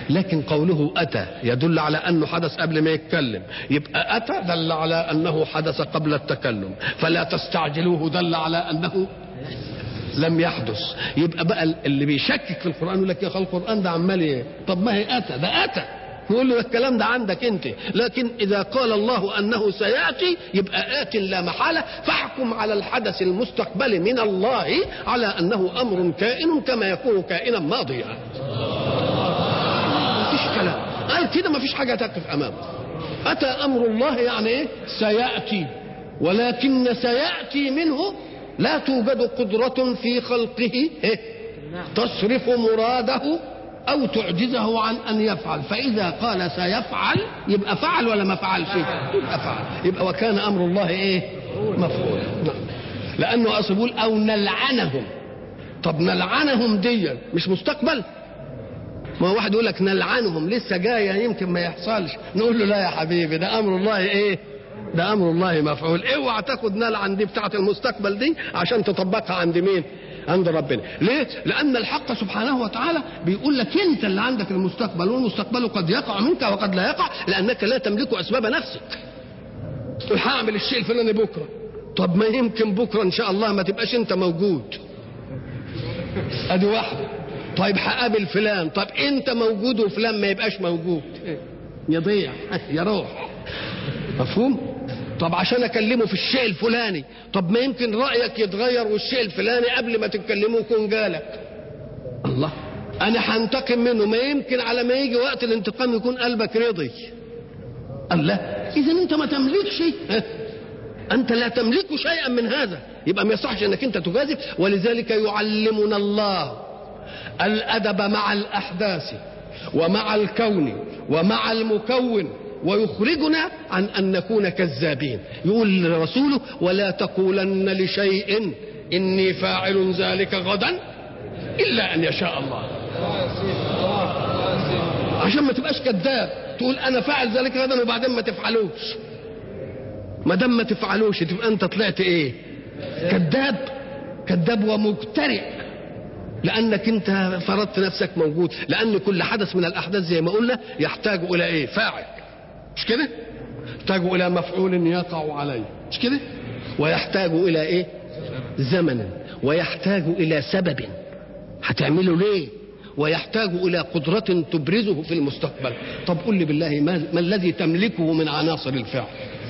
لكن قوله أتى يدل على أنه حدث قبل ما يتكلم يبقى أتى دل على أنه حدث قبل التكلم فلا تستعجلوه دل على أنه لم يحدث يبقى بقى اللي بيشكك في القرآن يقول لك يا أخي القرآن ده عمال إيه طب ما هي أتى ده أتى نقول له الكلام ده عندك انت لكن اذا قال الله انه سياتي يبقى ات لا محاله فاحكم على الحدث المستقبل من الله على انه امر كائن كما يكون كائنا ماضيا مفيش كلام قال كده مفيش حاجه تقف امامه اتى امر الله يعني ايه سياتي ولكن سياتي منه لا توجد قدره في خلقه إيه؟ تصرف مراده او تعجزه عن ان يفعل فاذا قال سيفعل يبقى فعل ولا ما فعلش يبقى فعل يبقى وكان امر الله ايه مفعولا نعم. لانه اصل بيقول او نلعنهم طب نلعنهم دي مش مستقبل ما هو واحد يقول لك نلعنهم لسه جايه يمكن ما يحصلش نقول له لا يا حبيبي ده امر الله ايه ده امر الله مفعول اوعى تاخد نلعن دي بتاعه المستقبل دي عشان تطبقها عند مين عند ربنا ليه لان الحق سبحانه وتعالى بيقول لك انت اللي عندك المستقبل والمستقبل قد يقع منك وقد لا يقع لانك لا تملك اسباب نفسك تقول هعمل الشيء الفلاني بكره طب ما يمكن بكره ان شاء الله ما تبقاش انت موجود ادي واحده طيب هقابل فلان طب انت موجود وفلان ما يبقاش موجود يضيع يروح مفهوم طب عشان اكلمه في الشيء الفلاني طب ما يمكن رايك يتغير والشيء الفلاني قبل ما تتكلمه يكون جالك الله انا هنتقم منه ما يمكن على ما يجي وقت الانتقام يكون قلبك رضي الله اذا انت ما تملكش شيء انت لا تملك شيئا من هذا يبقى ما يصحش انك انت تجازف ولذلك يعلمنا الله الادب مع الاحداث ومع الكون ومع المكون ويخرجنا عن ان نكون كذابين يقول لرسوله ولا تقولن لشيء اني فاعل ذلك غدا الا ان يشاء الله عشان ما تبقاش كذاب تقول انا فاعل ذلك غدا وبعدين ما تفعلوش ما دام ما تفعلوش تبقى انت طلعت ايه كذاب كذاب ومجترئ لانك انت فرضت نفسك موجود لان كل حدث من الاحداث زي ما قلنا يحتاج الى ايه فاعل مش كده يحتاج الى مفعول يقع عليه مش كده ويحتاج الى ايه زمن ويحتاج الى سبب هتعمله ليه ويحتاج الى قدرة تبرزه في المستقبل طب قل لي بالله ما, ما الذي تملكه من عناصر الفعل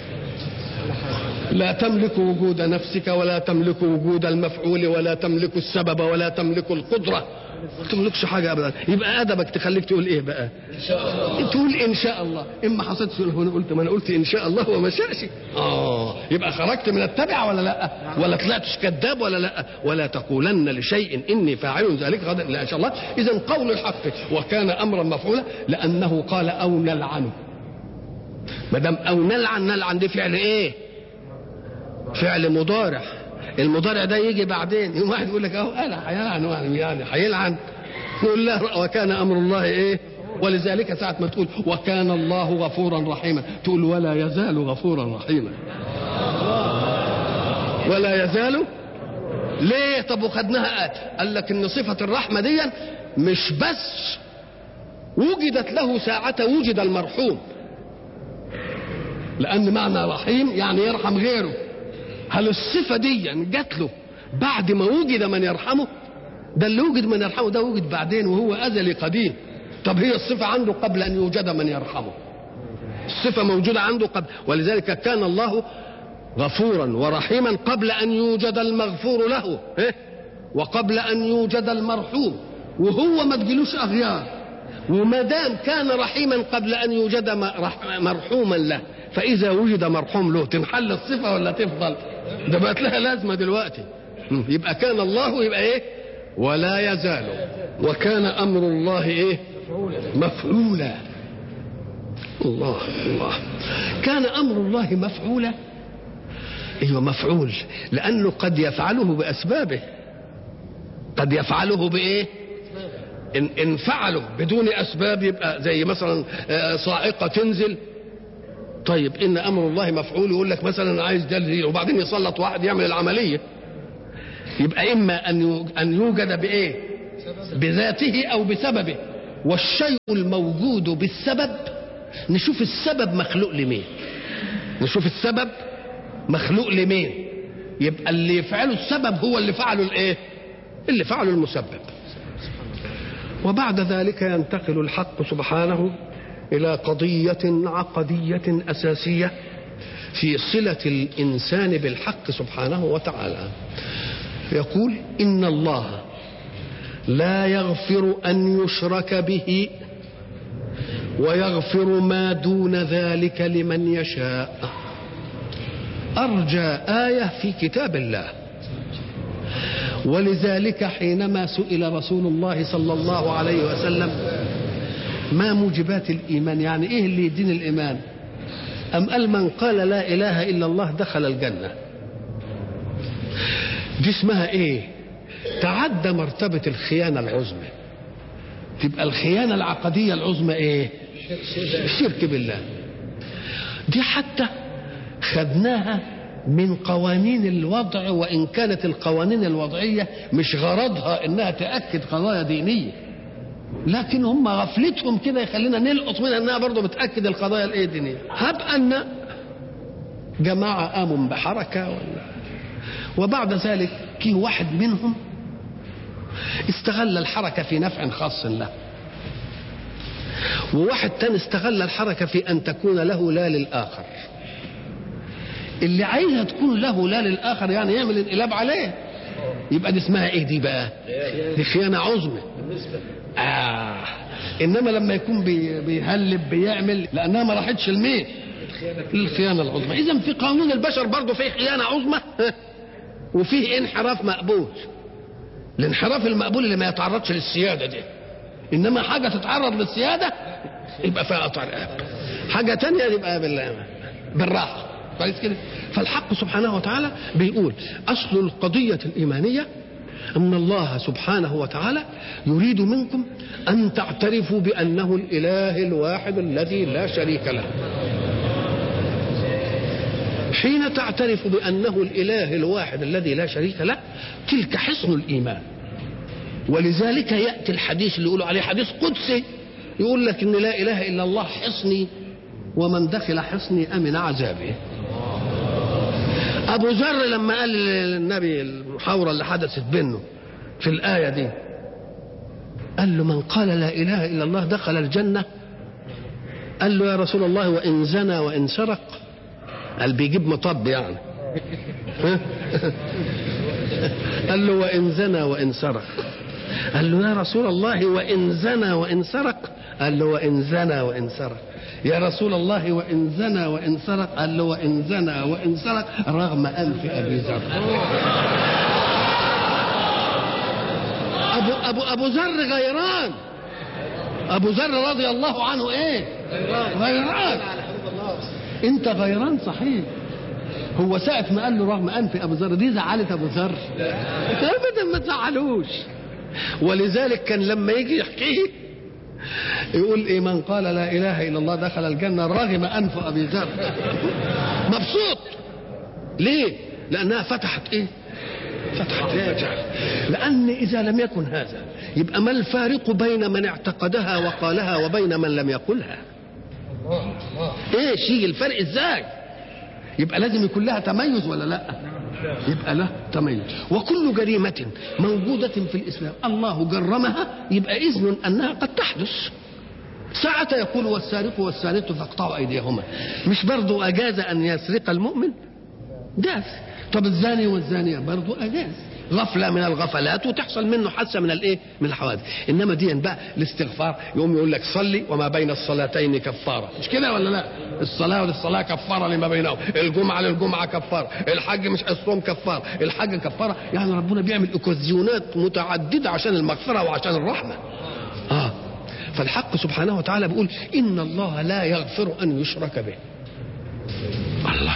لا تملك وجود نفسك ولا تملك وجود المفعول ولا تملك السبب ولا تملك القدرة ما تملكش حاجة أبدا يبقى أدبك تخليك تقول إيه بقى تقول إن شاء الله إما حصلت سؤال هنا قلت ما أنا قلت إن شاء الله وما شاءش آه يبقى خرجت من التبع ولا لا ولا طلعتش كذاب ولا لا ولا تقولن لشيء إني فاعل ذلك غدا لا إن شاء الله إذا قول الحق وكان أمرا مفعولا لأنه قال أو نلعنه ما دام أو نلعن نلعن دي فعل إيه فعل مضارع المضارع ده يجي بعدين يوم واحد يقول لك اهو انا هيلعن يعني هيلعن نقول له وكان امر الله ايه ولذلك ساعة ما تقول وكان الله غفورا رحيما تقول ولا يزال غفورا رحيما ولا يزال ليه طب وخدناها آت قال لك ان صفة الرحمة دي مش بس وجدت له ساعة وجد المرحوم لأن معنى رحيم يعني يرحم غيره هل الصفة دي جات له بعد ما وجد من يرحمه ده اللي وجد من يرحمه ده وجد بعدين وهو أزلي قديم طب هي الصفة عنده قبل أن يوجد من يرحمه الصفة موجودة عنده قبل ولذلك كان الله غفورا ورحيما قبل أن يوجد المغفور له إيه؟ وقبل أن يوجد المرحوم وهو ما تجيلوش أغيار وما دام كان رحيما قبل أن يوجد مرحوما له فإذا وجد مرحوم له تنحل الصفة ولا تفضل ده بقت لها لازمة دلوقتي يبقى كان الله يبقى ايه ولا يزال وكان أمر الله ايه مفعولا الله الله كان أمر الله مفعولا ايوه مفعول لأنه قد يفعله بأسبابه قد يفعله بإيه إن, إن فعله بدون أسباب يبقى زي مثلا صاعقة تنزل طيب ان امر الله مفعول يقول لك مثلا عايز دليل وبعدين يسلط واحد يعمل العمليه يبقى اما ان ان يوجد بايه بذاته او بسببه والشيء الموجود بالسبب نشوف السبب مخلوق لمين نشوف السبب مخلوق لمين يبقى اللي يفعله السبب هو اللي فعله الايه اللي فعله المسبب وبعد ذلك ينتقل الحق سبحانه الى قضيه عقديه اساسيه في صله الانسان بالحق سبحانه وتعالى يقول ان الله لا يغفر ان يشرك به ويغفر ما دون ذلك لمن يشاء ارجى ايه في كتاب الله ولذلك حينما سئل رسول الله صلى الله عليه وسلم ما موجبات الايمان يعني ايه اللي يدين الايمان ام قال من قال لا اله الا الله دخل الجنه دي اسمها ايه تعدى مرتبه الخيانه العظمى تبقى الخيانه العقديه العظمى ايه الشرك بالله دي حتى خدناها من قوانين الوضع وان كانت القوانين الوضعيه مش غرضها انها تاكد قضايا دينيه لكن هم غفلتهم كده يخلينا نلقط منها انها برضه بتاكد القضايا الايه الدينيه هب ان جماعه قاموا بحركه ولا وبعد ذلك كي واحد منهم استغل الحركه في نفع خاص له وواحد تاني استغل الحركه في ان تكون له لا للاخر اللي عايزها تكون له لا للاخر يعني يعمل انقلاب عليه يبقى دي اسمها ايه دي بقى دي خيانه عظمى آه. انما لما يكون بي بيهلب بيعمل لانها ما راحتش لمين للخيانه العظمى اذا في قانون البشر برضه فيه خيانه عظمى وفيه انحراف مقبول الانحراف المقبول اللي ما يتعرضش للسياده دي انما حاجه تتعرض للسياده يبقى فيها قطع رقاب حاجه تانية يبقى بالله بالراحه كويس كده فالحق سبحانه وتعالى بيقول اصل القضيه الايمانيه ان الله سبحانه وتعالى يريد منكم ان تعترفوا بانه الاله الواحد الذي لا شريك له حين تعترف بانه الاله الواحد الذي لا شريك له تلك حصن الايمان ولذلك ياتي الحديث اللي يقولوا عليه حديث قدسي يقول لك ان لا اله الا الله حصني ومن دخل حصني امن عذابه ابو ذر لما قال للنبي المحاوره اللي حدثت بينه في الايه دي قال له من قال لا اله الا الله دخل الجنه قال له يا رسول الله وان زنى وان سرق قال بيجيب مطب يعني قال له وان زنى وان سرق قال له يا رسول الله وان زنى وان سرق قال له وان زنى وان سرق يا رسول الله وان زنى وان سرق قال له وان زنى وان سرق رغم انف ابي ذر ابو ابو ابو ذر غيران ابو ذر رضي الله عنه ايه غيران انت غيران صحيح هو ساعة ما قال له رغم أنف أبو ذر دي زعلت أبو ذر أبدا ما تزعلوش ولذلك كان لما يجي يحكيه يقول إيه من قال لا إله إلا الله دخل الجنة رغم أنف أبي ذر مبسوط ليه؟ لأنها فتحت إيه؟ فتحت وجع لأن إذا لم يكن هذا يبقى ما الفارق بين من اعتقدها وقالها وبين من لم يقلها ايش يجي الفرق ازاي يبقى لازم يكون لها تميز ولا لا يبقى له تميز وكل جريمة موجودة في الإسلام الله جرمها يبقى إذن أنها قد تحدث ساعة يقول والسارق والسارقة فاقطعوا أيديهما مش برضو أجاز أن يسرق المؤمن جاز طب الزاني والزانية برضو أجاز غفلة من الغفلات وتحصل منه حادثة من الايه؟ من الحوادث، انما دي بقى الاستغفار يقوم يقول لك صلي وما بين الصلاتين كفارة، مش كده ولا لا؟ الصلاة للصلاة كفارة لما بينهم، الجمعة للجمعة كفارة، الحج مش الصوم كفارة، الحج كفارة، يعني ربنا بيعمل اوكازيونات متعددة عشان المغفرة وعشان الرحمة. اه فالحق سبحانه وتعالى بيقول إن الله لا يغفر أن يشرك به. الله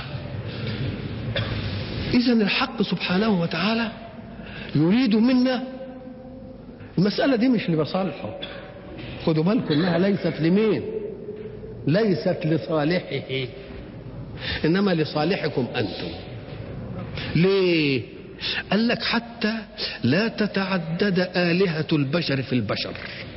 إذا الحق سبحانه وتعالى يريد منا المسألة دي مش لمصالحه خدوا بالكم انها ليست لمين ليست لصالحه انما لصالحكم انتم ليه قال لك حتى لا تتعدد آلهة البشر في البشر